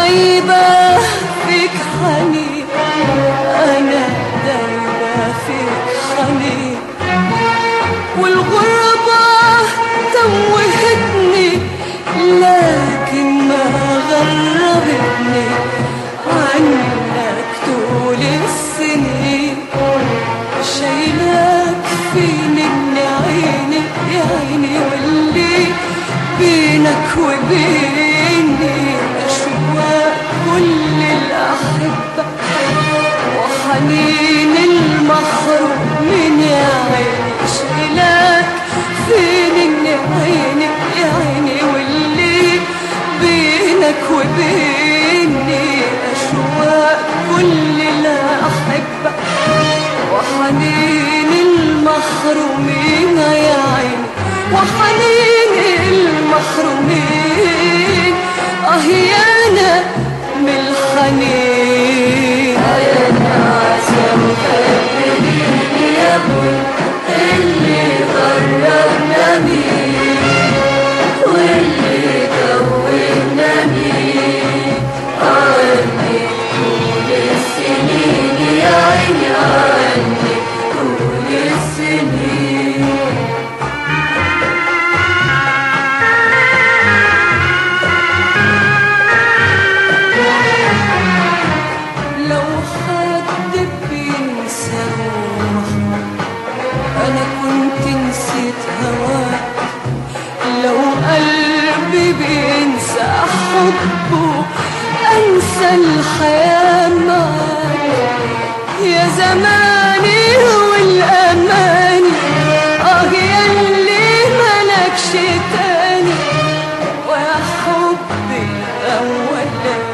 دايبة فيك حنين أنا دايبة فيك حنين والغربة توهتني لكن ما غربتني عنك طول السنين شايلاك فين من عيني يا عيني واللي بينك وبيني أشواق كل الأحبة وحنين المحرومين يا عيني شايلاك فين من عيني يا عيني واللي بينك وبيني أشواق كل الأحبة وحنين المحرومين يا عيني وحنين المحرومين اه يانا من الحنين يا ناس يا مكبرين يا ابوي اللي غربنا مين واللي توهنا مين عني طول السنين يا عيني عني طول السنين لو حد بينسى روحه انا كنت نسيت هواه لو قلبي بينسى حبه انسى الحياه معاه يا زماني والاماني اه ياللي ملكش تاني ويا حبي الاولاني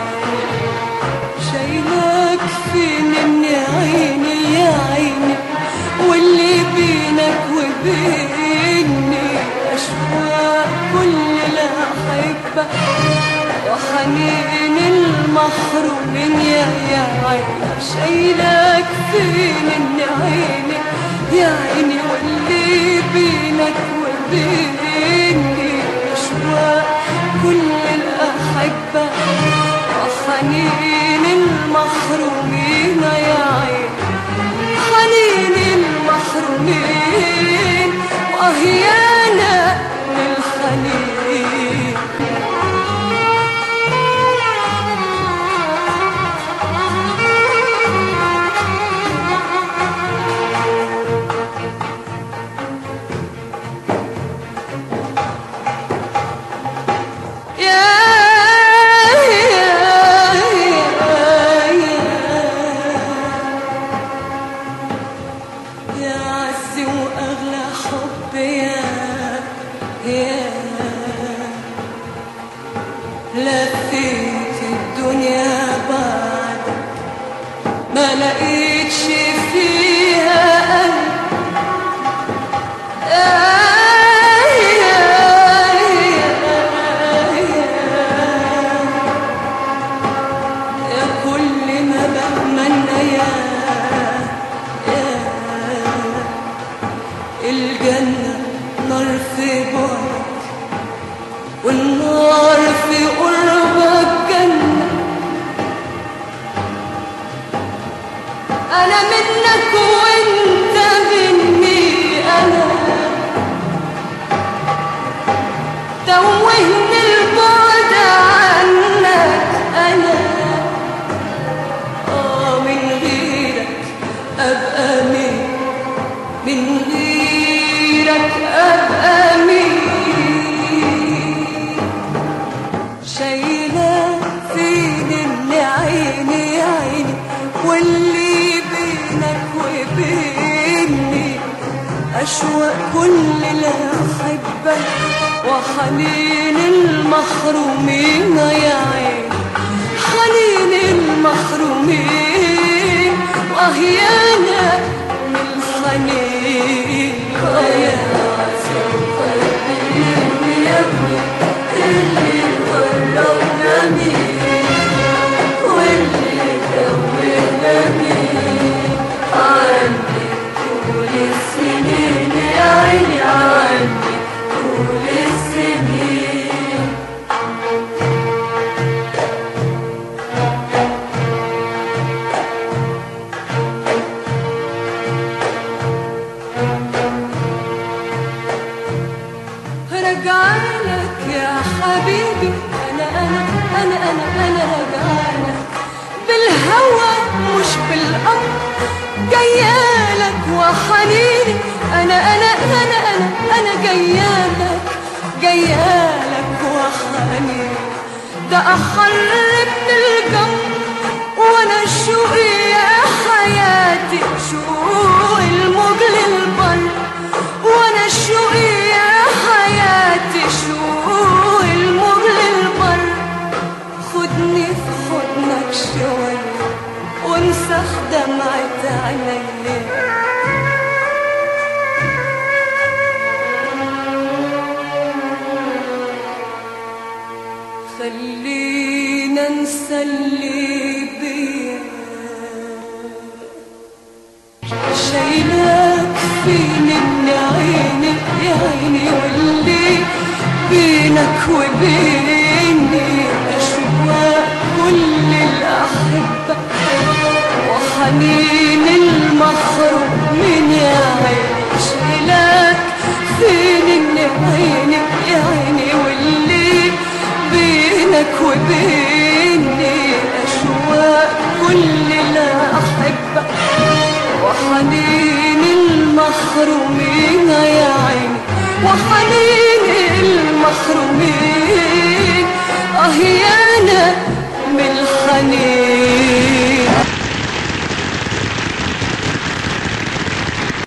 شايلك فين يا عيني يا عيني واللي بينك وبيني أشواق كل الأحبة وحنين المحرومين يا يا عيني شايلك فين يا عيني يا عيني واللي بينك وبيني أشواق كل الأحبة وحنين المحرومين يا عين حنين المحرومين وأهيانا للحنين يا يا عزي واغلى حب يا يا لفيت الدنيا بعد ما لقيتش فيها قلب يا كل ما بتمنى يا يا الجنة نار في بعدك والنار في قربك جنة أنا منك وأنت مني أنا توهني البعد عنك أنا آه من غيرك أبقى مين من غيرك أبقى مين شايلة فين اللي عيني عيني واللي بينك وبيني أشواق كل الأحبة وحنين المحرومين يا عين حنين المحرومين وأهيانا من الحنين يا يا ابوي اللي غربنا مين واللي توهنا مين عني طول السنين يا عيني عني طول السنين الأمر جايالك وحنيني أنا أنا أنا أنا أنا جايالك جايالك وحنيني ده أحر من الجمر وأنا شوقي يا حياتي شوق الموج للبر وأنا شوقي يا حياتي شوق الموج للبر خدني في حضنك شوية وامسح دمعة عينيا خلينا انسى اللي بيا شايلاك فين من عيني يا عيني واللي بينك وبيني أشواق كل الأحبة وحنين المخروم من يا عيني شايلاك فين من عيني يا عيني واللي بينك وبيني أشواق كل الأحبة وحنين المخرومين يا عيني وحنين المخرومين اه يا انا من الحنين